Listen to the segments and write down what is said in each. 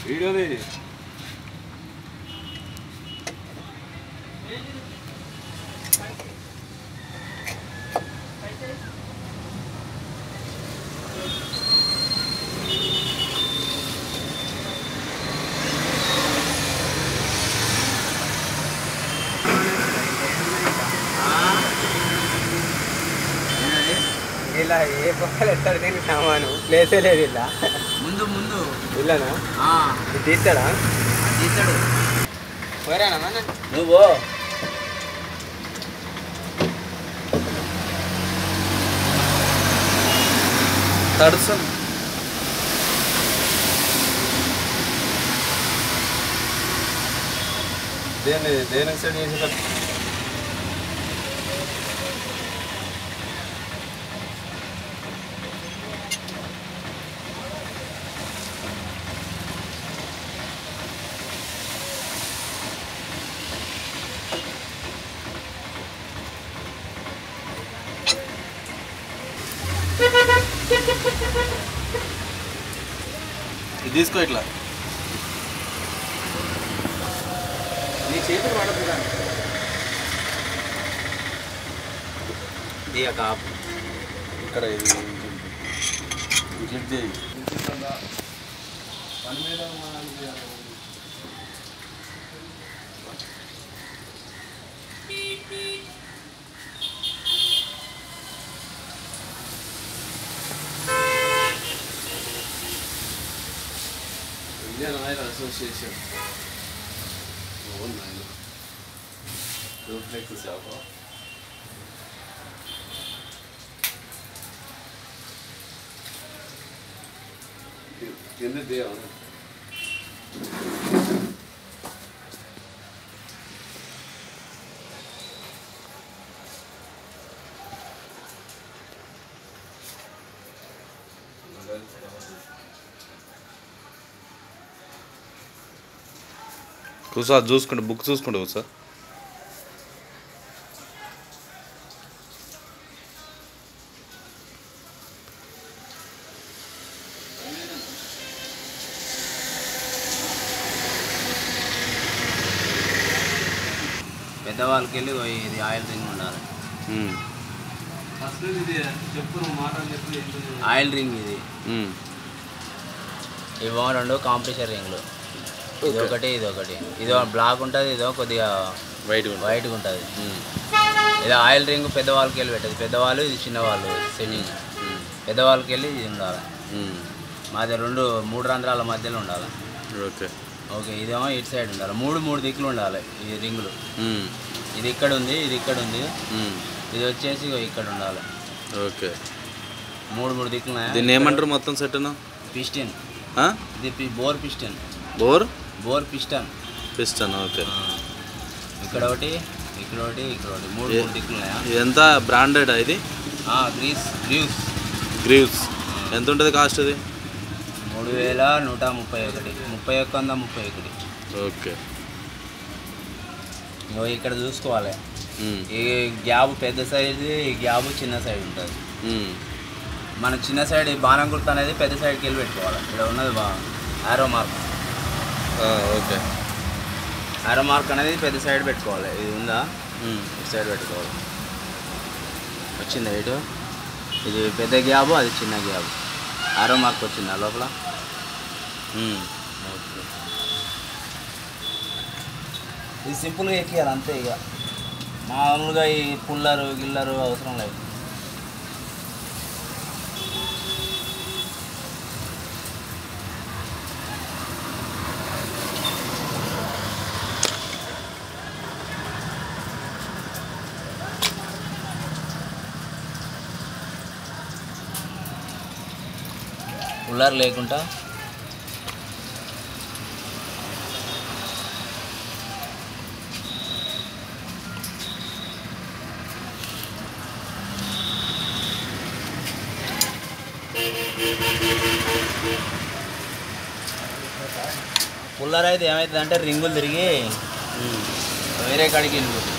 వీడియోది ఇలా ఏ పక్కలు ఎత్తాడు దీనికి సామాను ప్లేసే లేదు ఇలా ముందు ముందు ఇల్లనా ఆ, ఇది తీస్తాడా తీస్తాడు పోరానా మన నువ్వు తడుస్తాను దేని దేనికి సెట్ చేసి ఇది తీసుకో ఇట్లా నీ చేతులు పడదు దియ కాపు ఇక్కడ ఇది క్లిక్ చేయి ఇండియన్ ఆయిల్ అసోసియేషన్ అవును డూప్లెక్స్ షాపా కింద దేవా కూర్చో అది చూసుకుంటే బుక్ చూసుకుంటే కూర్చో పెద్దవాళ్ళకి వెళ్ళి ఓ ఇది ఆయిల్ రింగ్ ఉండాలి ఉమ్, ఫస్ట్ ఇది చెప్పు నువ్వు మాట అని చెప్పి ఏంటి? ఆయిల్ రింగ్ ఇది ఉమ్, ఇవో రెండు కాంపిటీషన్ రింగ్లు ఇది ఒకటి ఇది ఒకటి ఇదో బ్లాక్ ఉంటుంది ఇదో కొద్దిగా వైట్ ఉంది వైట్గా ఉంటుంది ఉమ్, ఇది ఆయిల్ రింగ్ పెద్దవాళ్ళకి వెళ్ళి పెట్టదు పెద్దవాళ్ళు ఇది చిన్నవాళ్ళు సెట్టింగ్ ఉమ్, పెద్దవాళ్ళకి వెళ్ళి ఇది ఉండాలి ఉమ్, మాది రెండు మూడు రంధ్రాల మధ్యలో ఉండాలి ఓకే ఓకే ఇదేమో ఇటు సైడ్ ఉండాలి మూడు మూడు దిక్కులు ఉండాలి ఈ రింగులు ఉమ్, ఇది ఇక్కడ ఉంది ఇది ఇక్కడ ఉంది ఉమ్, ఇది వచ్చేసి ఇగో ఇక్కడ ఉండాలి ఓకే మూడు మూడు దిక్కులు ఉన్నాయా? దీన్ని ఏమంటారు మొత్తం సెట్ను పిస్టన్ ఆ? ఇది పి- bore piston bore bore piston piston okay ఇక్కడ ఒకటి ఇక్కడ ఒకటి ఇక్కడ ఒకటి మూడు ఏ- మూడు దిక్కులు ఉన్నాయా ఎంత బ్రాండెడ్ ఇది ఆ, గ్రీస్ గ్రీవ్స్ గ్రీవ్స్ ఎంత ఉంటుంది కాస్ట్ ఇది మూడు వేల నూట ముప్పై ఒకటి ముప్పై ఒక్క వంద ముప్పై ఒకటి ఓకే ఇగో ఇక్కడ చూసుకోవాలి ఉమ్, ఈ గ్యాబ్ పెద్ద సైజు ఈ గ్యాబ్ చిన్న సైడ్ ఉంటుంది ఉమ్, మన చిన్న సైడ్ ఈ బాణం గుర్తు అనేది పెద్ద సైడ్కి వెళ్ళి పెట్టుకోవాలి ఇక్కడ ఉన్నది బా ఆరో మార్క్ ఆ, ఓకే ఆరో మార్క్ అనేది పెద్ద సైడ్ పెట్టుకోవాలి ఇది ఉందా ఉమ్, ఇటు సైడ్ పెట్టుకోవాలి వచ్చిందా ఇటు ఇది పెద్ద గ్యాబు అది చిన్న గ్యాబు ఆరో మార్క్ వచ్చిందా లోపల ఉమ్, ఓకే ఇది సింపుల్గా ఎక్కియాలి అంతే ఇక మామూలుగా ఈ పుల్లరు గిల్లరు అవసరం లేదు పుల్లర్ లేకుండా పుల్లర్ అయితే ఏమవుతుంది అంటే రింగులు తిరిగి వేరే కాడికి వెళ్ళిపోతుంది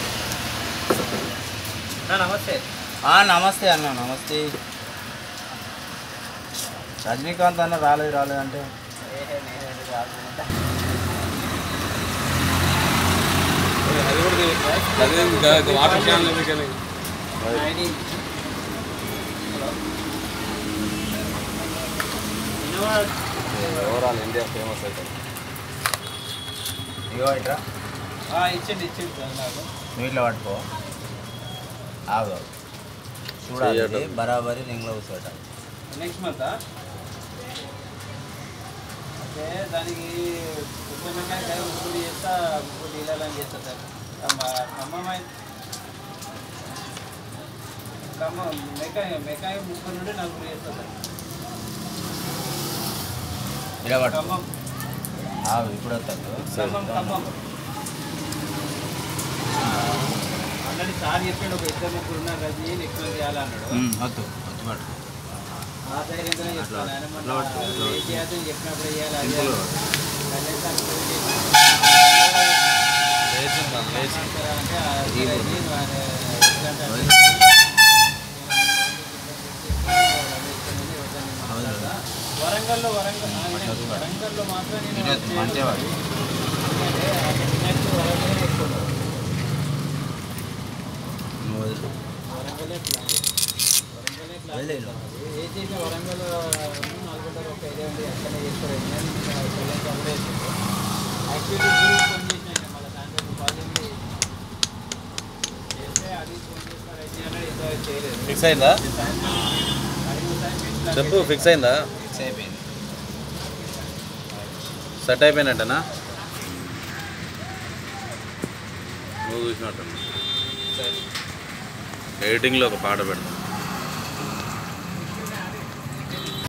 నమస్తే నమస్తే అన్న నమస్తే రజనీకాంత్ అన్న రాలేదు రాలేదు అంటే అది కూడా తెలియదు. అదే ఇంకా వాటర్ క్యాన్ ఎందుకని ఓవరాల్ ఇండియా ఫేమస్ అవుతుంది ఇగో ఇట్రా ఇచ్చిండి ఇచ్చిండి సార్ నాకు నువ్వు ఇట్లా పట్టుకో ఆగు చూడాలి ఇది బరాబరి రింగ్లో కూర్చోట నెక్స్ట్ మంత్ అంటే దానికి ఉద్యమకాయ ఇంకోటి చేస్తా ఇంకోటి ఇళ్ళని చేస్తా సార్ ఖమ్మ- ఖమ్మం అయితే ఖమ్మం మెకాయ మెకాయ ముగ్గురు నుండి నలుగురు చేస్తా సార్ ఇలా పట్టుకో ఖమ్మం ఆగు ఇప్పుడు వస్తుంది ఖమ్మం ఖమ్మం ఆల్రెడీ సార్ చెప్పాడు ఒక ఇద్దరు ముగ్గురు ఉన్నారు అది నెక్స్ట్ మంత్ చేయాలన్నాడు వద్దు వద్దు పట్టుకో ఆ ధైర్యంగానే చెప్తాను ఆయన అట్లా పట్టుకో, అట్లా ఏ చేయాలని చెప్పినప్పుడు చేయాలి అది సింపుల్ కళ్యాణ్ సార్ ఫోన్ చేసి లేచింది మనం లేచి అంటే ఆ ఇది నేను ఆయన ఎట్లంటే వరంగల్లో వరంగల్ ఆయన వరంగల్లో మాత్రం నేను ఇది మంచిగా పట్టు. అంటే ఆ నెక్స్ట్ వరంగల్ ఎక్కువ నువ్వు వదిలు. వరంగలే ప్లాన్ వరంగలే ప్లాన్ వెళ్ళేను. ఏ చేసిన వరంగల్ నల్గొండలో ఒక ఇదే ఉంది అక్కడే చేస్తారు నేను కళ్యాణ్ అక్కడే యాక్చువల్లీ గురువు ఫోన్ చేసిన మళ్ళీ సాయంత్రం కాల్ చేసి చేస్తే అది ఫోన్ చేస్తారు అయితే అన్నాడు ఇంతవరకు చేయలేదు ఫిక్స్ అయిందా సాయంత్రం అడిగిన సాయంత్రం ఇట్లా చెప్పు ఫిక్స్ అయిందా ఫిక్స్ అయిపోయింది సెట్ అయిపోయినట్టేనా నువ్వు చూసినట్టు ఎడిటింగ్లో ఒక పాట పెడతాను